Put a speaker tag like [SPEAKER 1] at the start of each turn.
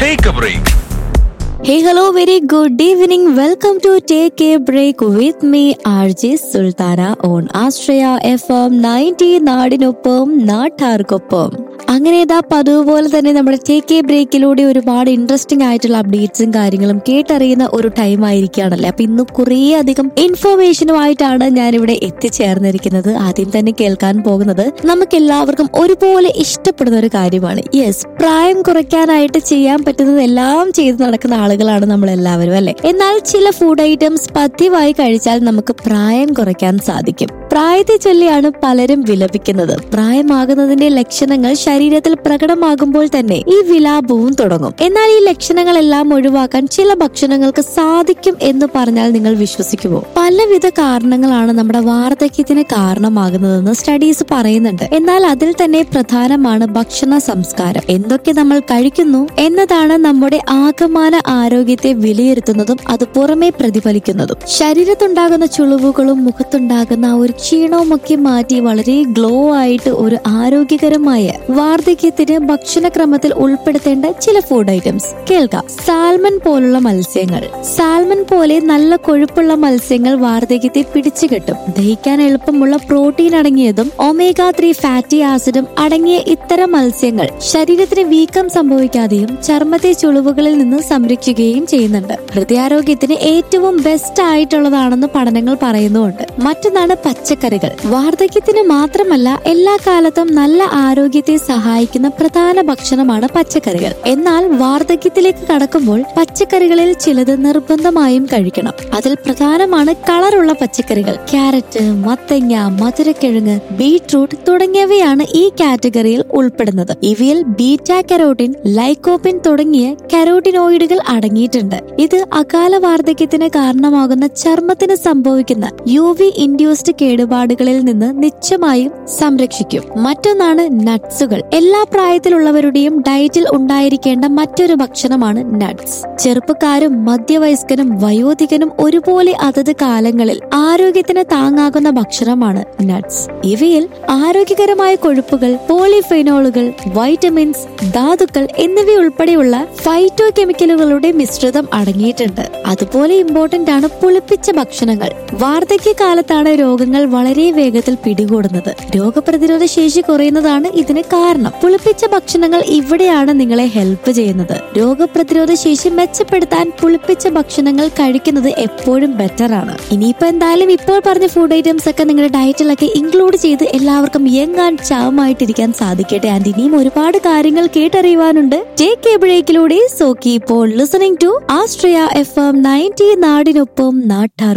[SPEAKER 1] Take a break.
[SPEAKER 2] Hey, hello, very good evening. Welcome to Take a Break with me, RJ Sultana on Astraya FM 90 നാടിനൊപ്പം നാട്ടാർക്കൊപ്പം അങ്ങനെ ഇതാ പതിവ് പോലെ തന്നെ നമ്മുടെ ടേക്ക് എ ബ്രേക്കിലൂടെ ഒരുപാട് ഇൻട്രസ്റ്റിംഗ് ആയിട്ടുള്ള അപ്ഡേറ്റ്സും കാര്യങ്ങളും കേട്ടറിയുന്ന ഒരു ടൈം ആയിരിക്കുകയാണല്ലേ അപ്പൊ ഇന്ന് കുറേ അധികം ഇൻഫർമേഷനുമായിട്ടാണ് ഞാൻ ഇവിടെ എത്തിച്ചേർന്നിരിക്കുന്നത് ആദ്യം തന്നെ കേൾക്കാൻ പോകുന്നത് നമുക്ക് എല്ലാവർക്കും ഒരുപോലെ ഇഷ്ടപ്പെടുന്ന ഒരു കാര്യമാണ് യെസ് പ്രായം കുറയ്ക്കാനായിട്ട് ചെയ്യാൻ പറ്റുന്നത് എല്ലാം ചെയ്ത് നടക്കുന്ന ആളുകളാണ് നമ്മൾ എല്ലാവരും അല്ലെ എന്നാൽ ചില ഫുഡ് ഐറ്റംസ് പതിവായി കഴിച്ചാൽ നമുക്ക് പ്രായം കുറയ്ക്കാൻ സാധിക്കും പ്രായത്തെ ചൊല്ലിയാണ് പലരും വിലപിക്കുന്നത് പ്രായമാകുന്നതിന്റെ ലക്ഷണങ്ങൾ ശരീരത്തിൽ പ്രകടമാകുമ്പോൾ തന്നെ ഈ വിലാപവും തുടങ്ങും എന്നാൽ ഈ ലക്ഷണങ്ങളെല്ലാം ഒഴിവാക്കാൻ ചില ഭക്ഷണങ്ങൾക്ക് സാധിക്കും എന്ന് പറഞ്ഞാൽ നിങ്ങൾ വിശ്വസിക്കുമോ പലവിധ കാരണങ്ങളാണ് നമ്മുടെ വാർദ്ധക്യത്തിന് കാരണമാകുന്നതെന്ന് സ്റ്റഡീസ് പറയുന്നുണ്ട് എന്നാൽ അതിൽ തന്നെ പ്രധാനമാണ് ഭക്ഷണ സംസ്കാരം എന്തൊക്കെ നമ്മൾ കഴിക്കുന്നു എന്നതാണ് നമ്മുടെ ആകമാന ആരോഗ്യത്തെ വിലയിരുത്തുന്നതും അത് പുറമെ പ്രതിഫലിക്കുന്നതും ശരീരത്തുണ്ടാകുന്ന ചുളിവുകളും മുഖത്തുണ്ടാകുന്ന ആ ഒരു ക്ഷീണവും ഒക്കെ മാറ്റി വളരെ ഗ്ലോ ആയിട്ട് ഒരു ആരോഗ്യകരമായ വാർദ്ധക്യത്തിന് ഭക്ഷണക്രമത്തിൽ ഉൾപ്പെടുത്തേണ്ട ചില ഫുഡ് ഐറ്റംസ് കേൾക്കാം സാൽമൺ പോലുള്ള മത്സ്യങ്ങൾ സാൽമൺ പോലെ നല്ല കൊഴുപ്പുള്ള മത്സ്യങ്ങൾ വാർദ്ധക്യത്തെ പിടിച്ചുകെട്ടും ദഹിക്കാൻ എളുപ്പമുള്ള പ്രോട്ടീൻ അടങ്ങിയതും ഒമേഗ ത്രീ ഫാറ്റി ആസിഡും അടങ്ങിയ ഇത്തരം മത്സ്യങ്ങൾ ശരീരത്തിന് വീക്കം സംഭവിക്കാതെയും ചർമ്മത്തെ ചുളിവുകളിൽ നിന്ന് സംരക്ഷിക്കുകയും ചെയ്യുന്നുണ്ട് ഹൃദയാരോഗ്യത്തിന് ഏറ്റവും ബെസ്റ്റ് ആയിട്ടുള്ളതാണെന്ന് പഠനങ്ങൾ പറയുന്നുമുണ്ട് മറ്റൊന്നാണ് പച്ചക്കറികൾ വാർദ്ധക്യത്തിന് മാത്രമല്ല എല്ലാ കാലത്തും നല്ല ആരോഗ്യത്തെ സഹായിക്കുന്ന പ്രധാന ഭക്ഷണമാണ് പച്ചക്കറികൾ എന്നാൽ വാർദ്ധക്യത്തിലേക്ക് കടക്കുമ്പോൾ പച്ചക്കറികളിൽ ചിലത് നിർബന്ധമായും കഴിക്കണം അതിൽ പ്രധാനമാണ് കളറുള്ള പച്ചക്കറികൾ ക്യാരറ്റ് മത്തങ്ങ മധുരക്കിഴങ്ങ് ബീട്രൂട്ട് തുടങ്ങിയവയാണ് ഈ കാറ്റഗറിയിൽ ഉൾപ്പെടുന്നത് ഇവയിൽ ബീറ്റ കരോട്ടിൻ ലൈക്കോപ്പിൻ തുടങ്ങിയ കരോട്ടിനോയിഡുകൾ അടങ്ങിയിട്ടുണ്ട് ഇത് അകാല വാർദ്ധക്യത്തിന് കാരണമാകുന്ന ചർമ്മത്തിന് സംഭവിക്കുന്ന യു വി ഇൻഡ്യൂസ്ഡ് കേടുപാടുകളിൽ നിന്ന് നിശ്ചയമായും സംരക്ഷിക്കും മറ്റൊന്നാണ് നട്ട്സുകൾ എല്ലാ പ്രായത്തിലുള്ളവരുടെയും ഡയറ്റിൽ ഉണ്ടായിരിക്കേണ്ട മറ്റൊരു ഭക്ഷണമാണ് നട്ട്സ് ചെറുപ്പക്കാരും മധ്യവയസ്കനും വയോധികനും ഒരുപോലെ അതത് കാലങ്ങളിൽ ആരോഗ്യത്തിന് താങ്ങാകുന്ന ഭക്ഷണമാണ് നട്ട്സ് ഇവയിൽ ആരോഗ്യകരമായ കൊഴുപ്പുകൾ പോളിഫെനോളുകൾ വൈറ്റമിൻസ് ധാതുക്കൾ എന്നിവയുൾപ്പെടെയുള്ള ഫൈറ്റോ കെമിക്കലുകളുടെ മിശ്രിതം അടങ്ങിയിട്ടുണ്ട് അതുപോലെ ഇമ്പോർട്ടന്റ് ആണ് പുളിപ്പിച്ച ഭക്ഷണങ്ങൾ വാർദ്ധക്യകാലത്താണ് രോഗങ്ങൾ വളരെ വേഗത്തിൽ പിടികൂടുന്നത് രോഗപ്രതിരോധ ശേഷി കുറയുന്നതാണ് ഇതിന് കാരണം പുളിപ്പിച്ച ഭക്ഷണങ്ങൾ ഇവിടെയാണ് നിങ്ങളെ ഹെൽപ്പ് ചെയ്യുന്നത് രോഗപ്രതിരോധ ശേഷി മെച്ചപ്പെടുത്താൻ പുളിപ്പിച്ച ഭക്ഷണങ്ങൾ കഴിക്കുന്നത് എപ്പോഴും ബെറ്റർ ആണ് ഇനിയിപ്പോ എന്തായാലും ഇപ്പോൾ പറഞ്ഞ ഫുഡ് ഐറ്റംസ് ഒക്കെ നിങ്ങളുടെ ഡയറ്റിലൊക്കെ ഇൻക്ലൂഡ് ചെയ്ത് എല്ലാവർക്കും യങ് ആൻഡ് ചാമായിട്ടിരിക്കാൻ സാധിക്കട്ടെ ആൻഡ് ഇനിയും ഒരുപാട് കാര്യങ്ങൾ കേട്ടറിയുവാനുണ്ട് ടേക്ക് എ ബ്രേക്കിലൂടെ so keep on listening to Astria F M ninety നാടിനൊപ്പം നാട്ടാർ